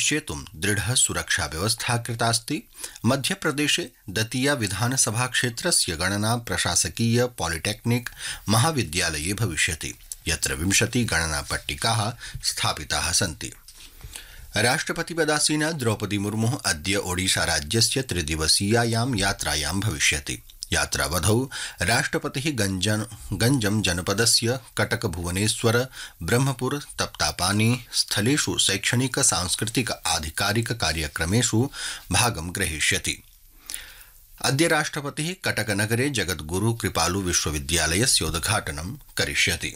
निश्चेतुं दृढ सुरक्षा व्यवस्था कृतास्ति मध्यप्रदेशे दतिया विधानसभा क्षेत्रस्य गणना प्रशासकीय पॉलिटेक्निक महाविद्यालये भविष्यति यत्र विंशति गणना पट्टिकाः स्थापिताः सन्ति राष्ट्रपतिपदासीना द्रौपदी मुर्मुः अद्य ओडिशा राज्यस्य त्रिदिवसीयायां यात्रायां भविष्यति यात्रावधौ राष्ट्रपतिः गञ्जन गञ्जम जनपदस्य कटक भुवनेश्वर ब्रह्मपुर तप्तापानी स्थलेषु शैक्षणिक सांस्कृतिक आधिकारिक कार्यक्रमेषु भागं ग्रहीष्यति अद्य राष्ट्रपतिः कटकनगरे जगद्गुरु कृपालु विश्वविद्यालयस्य उद्घाटनं करिष्यति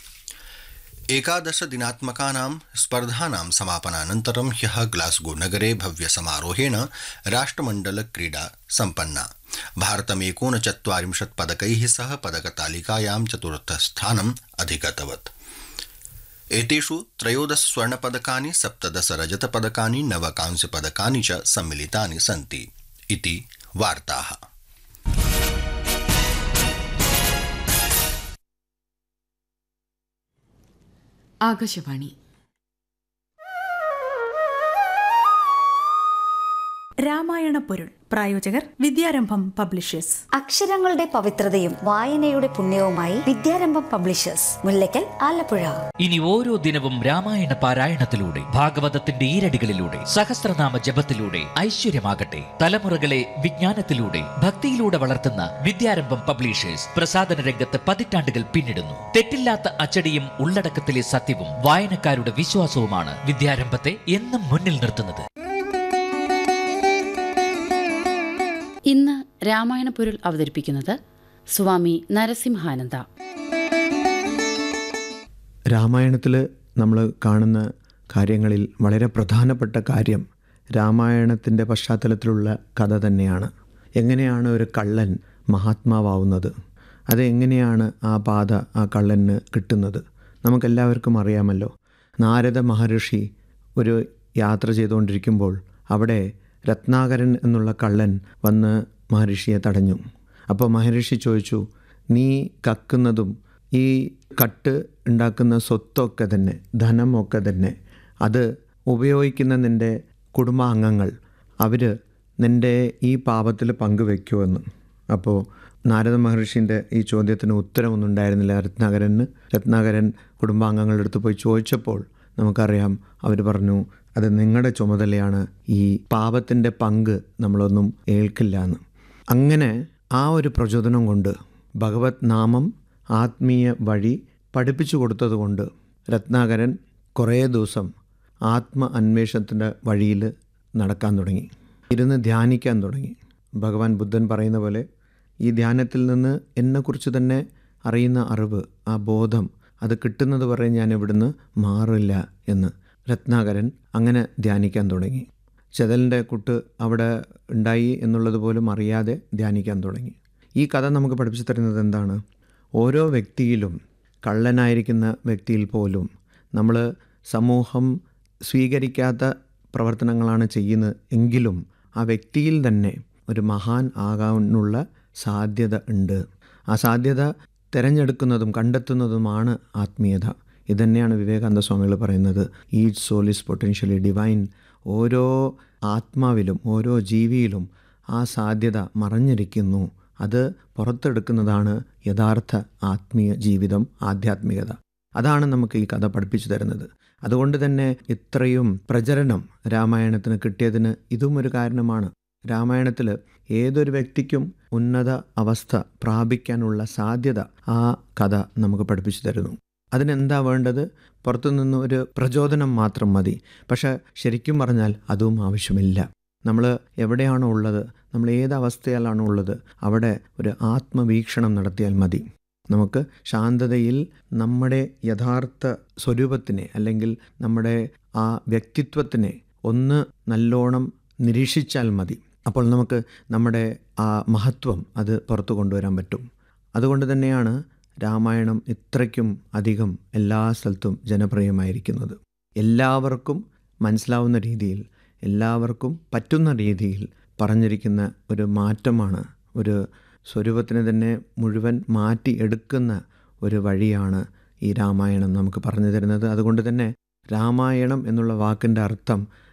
एकादश दिनात्मकानां स्पर्धानां समापनानन्तरं ह्यः ग्लास्गो नगरे भव्यसमारोहेण राष्ट्रमण्डल क्रीडा सम्पन्ना भारतमेकोनचत्वारिंशत् पदकैः सह पदकतालिकायां चतुर्थस्थानम् अधिगतवत् एतेषु त्रयोदश स्वर्णपदकानि सप्तदश रजतपदकानि नव कांस्यपदकानि च सम्मिलितानि सन्ति इति वार्ताः ആകാശവാണി രാമായണ പൊരുൾ പ്രായോജകർ വിദ്യാരംഭം പബ്ലിഷേഴ്സ് അക്ഷരങ്ങളുടെ പവിത്രതയും വായനയുടെ പുണ്യവുമായി വിദ്യാരംഭം പബ്ലിഷേഴ്സ് മുല്ലയ്ക്കൽ ആലപ്പുഴ ഇനി ഓരോ ദിനവും രാമായണ പാരായണത്തിലൂടെ ഭാഗവതത്തിന്റെ ഈരടികളിലൂടെ സഹസ്രനാമ ജപത്തിലൂടെ ഐശ്വര്യമാകട്ടെ തലമുറകളെ വിജ്ഞാനത്തിലൂടെ ഭക്തിയിലൂടെ വളർത്തുന്ന വിദ്യാരംഭം പബ്ലിഷേഴ്സ് പ്രസാദന രംഗത്ത് പതിറ്റാണ്ടുകൾ പിന്നിടുന്നു തെറ്റില്ലാത്ത അച്ചടിയും ഉള്ളടക്കത്തിലെ സത്യവും വായനക്കാരുടെ വിശ്വാസവുമാണ് വിദ്യാരംഭത്തെ എന്നും മുന്നിൽ നിർത്തുന്നത് ഇന്ന് രാമായണ പൊരുൾ അവതരിപ്പിക്കുന്നത് സ്വാമി നരസിംഹാനന്ദ രാമായണത്തിൽ നമ്മൾ കാണുന്ന കാര്യങ്ങളിൽ വളരെ പ്രധാനപ്പെട്ട കാര്യം രാമായണത്തിൻ്റെ പശ്ചാത്തലത്തിലുള്ള കഥ തന്നെയാണ് എങ്ങനെയാണ് ഒരു കള്ളൻ മഹാത്മാവാവുന്നത് അത് എങ്ങനെയാണ് ആ പാത ആ കള്ളന് കിട്ടുന്നത് നമുക്കെല്ലാവർക്കും അറിയാമല്ലോ നാരദ മഹർഷി ഒരു യാത്ര ചെയ്തുകൊണ്ടിരിക്കുമ്പോൾ അവിടെ രത്നാകരൻ എന്നുള്ള കള്ളൻ വന്ന് മഹർഷിയെ തടഞ്ഞു അപ്പോൾ മഹർഷി ചോദിച്ചു നീ കക്കുന്നതും ഈ കട്ട് ഉണ്ടാക്കുന്ന സ്വത്തൊക്കെ തന്നെ ധനമൊക്കെ തന്നെ അത് ഉപയോഗിക്കുന്ന നിൻ്റെ കുടുംബാംഗങ്ങൾ അവർ നിൻ്റെ ഈ പാപത്തിൽ പങ്കുവെക്കുമെന്ന് അപ്പോൾ നാരദ മഹർഷിൻ്റെ ഈ ചോദ്യത്തിന് ഉത്തരമൊന്നും ഉണ്ടായിരുന്നില്ല രത്നാകരന് രത്നാകരൻ കുടുംബാംഗങ്ങളുടെ അടുത്ത് പോയി ചോദിച്ചപ്പോൾ നമുക്കറിയാം അവർ പറഞ്ഞു അത് നിങ്ങളുടെ ചുമതലയാണ് ഈ പാപത്തിൻ്റെ പങ്ക് നമ്മളൊന്നും ഏൽക്കില്ല എന്ന് അങ്ങനെ ആ ഒരു പ്രചോദനം കൊണ്ട് ഭഗവത് നാമം ആത്മീയ വഴി പഠിപ്പിച്ചു കൊടുത്തതുകൊണ്ട് രത്നാകരൻ കുറേ ദിവസം ആത്മ അന്വേഷണത്തിൻ്റെ വഴിയിൽ നടക്കാൻ തുടങ്ങി ഇരുന്ന് ധ്യാനിക്കാൻ തുടങ്ങി ഭഗവാൻ ബുദ്ധൻ പറയുന്ന പോലെ ഈ ധ്യാനത്തിൽ നിന്ന് എന്നെക്കുറിച്ച് തന്നെ അറിയുന്ന അറിവ് ആ ബോധം അത് കിട്ടുന്നത് വരെ ഞാൻ ഇവിടുന്ന് മാറില്ല എന്ന് രത്നാകരൻ അങ്ങനെ ധ്യാനിക്കാൻ തുടങ്ങി ചെതലിൻ്റെ കുട്ട് അവിടെ ഉണ്ടായി എന്നുള്ളത് പോലും അറിയാതെ ധ്യാനിക്കാൻ തുടങ്ങി ഈ കഥ നമുക്ക് പഠിപ്പിച്ചു തരുന്നത് എന്താണ് ഓരോ വ്യക്തിയിലും കള്ളനായിരിക്കുന്ന വ്യക്തിയിൽ പോലും നമ്മൾ സമൂഹം സ്വീകരിക്കാത്ത പ്രവർത്തനങ്ങളാണ് ചെയ്യുന്നത് എങ്കിലും ആ വ്യക്തിയിൽ തന്നെ ഒരു മഹാൻ ആകാനുള്ള സാധ്യത ഉണ്ട് ആ സാധ്യത തിരഞ്ഞെടുക്കുന്നതും കണ്ടെത്തുന്നതുമാണ് ആത്മീയത ഇതന്നെയാണ് വിവേകാനന്ദ സ്വാമികൾ പറയുന്നത് each soul is potentially divine ഓരോ ആത്മാവിലും ഓരോ ജീവിയിലും ആ സാധ്യത മറഞ്ഞിരിക്കുന്നു അത് പുറത്തെടുക്കുന്നതാണ് യഥാർത്ഥ ആത്മീയ ജീവിതം ആധ്യാത്മികത അതാണ് നമുക്ക് ഈ കഥ പഠിപ്പിച്ചു തരുന്നത് അതുകൊണ്ട് തന്നെ ഇത്രയും പ്രചരണം രാമായണത്തിന് കിട്ടിയതിന് ഇതും ഒരു കാരണമാണ് രാമായണത്തിൽ ഏതൊരു വ്യക്തിക്കും ഉന്നത അവസ്ഥ പ്രാപിക്കാനുള്ള സാധ്യത ആ കഥ നമുക്ക് പഠിപ്പിച്ചു തരുന്നു അതിനെന്താ വേണ്ടത് പുറത്തുനിന്ന് ഒരു പ്രചോദനം മാത്രം മതി പക്ഷെ ശരിക്കും പറഞ്ഞാൽ അതും ആവശ്യമില്ല നമ്മൾ എവിടെയാണോ ഉള്ളത് നമ്മൾ ഏത് അവസ്ഥയിലാണോ ഉള്ളത് അവിടെ ഒരു ആത്മവീക്ഷണം നടത്തിയാൽ മതി നമുക്ക് ശാന്തതയിൽ നമ്മുടെ യഥാർത്ഥ സ്വരൂപത്തിനെ അല്ലെങ്കിൽ നമ്മുടെ ആ വ്യക്തിത്വത്തിനെ ഒന്ന് നല്ലോണം നിരീക്ഷിച്ചാൽ മതി അപ്പോൾ നമുക്ക് നമ്മുടെ ആ മഹത്വം അത് പുറത്തു കൊണ്ടുവരാൻ പറ്റും അതുകൊണ്ട് തന്നെയാണ് രാമായണം ഇത്രയ്ക്കും അധികം എല്ലാ സ്ഥലത്തും ജനപ്രിയമായിരിക്കുന്നത് എല്ലാവർക്കും മനസ്സിലാവുന്ന രീതിയിൽ എല്ലാവർക്കും പറ്റുന്ന രീതിയിൽ പറഞ്ഞിരിക്കുന്ന ഒരു മാറ്റമാണ് ഒരു സ്വരൂപത്തിനെ തന്നെ മുഴുവൻ മാറ്റി എടുക്കുന്ന ഒരു വഴിയാണ് ഈ രാമായണം നമുക്ക് പറഞ്ഞു തരുന്നത് അതുകൊണ്ട് തന്നെ രാമായണം എന്നുള്ള വാക്കിൻ്റെ അർത്ഥം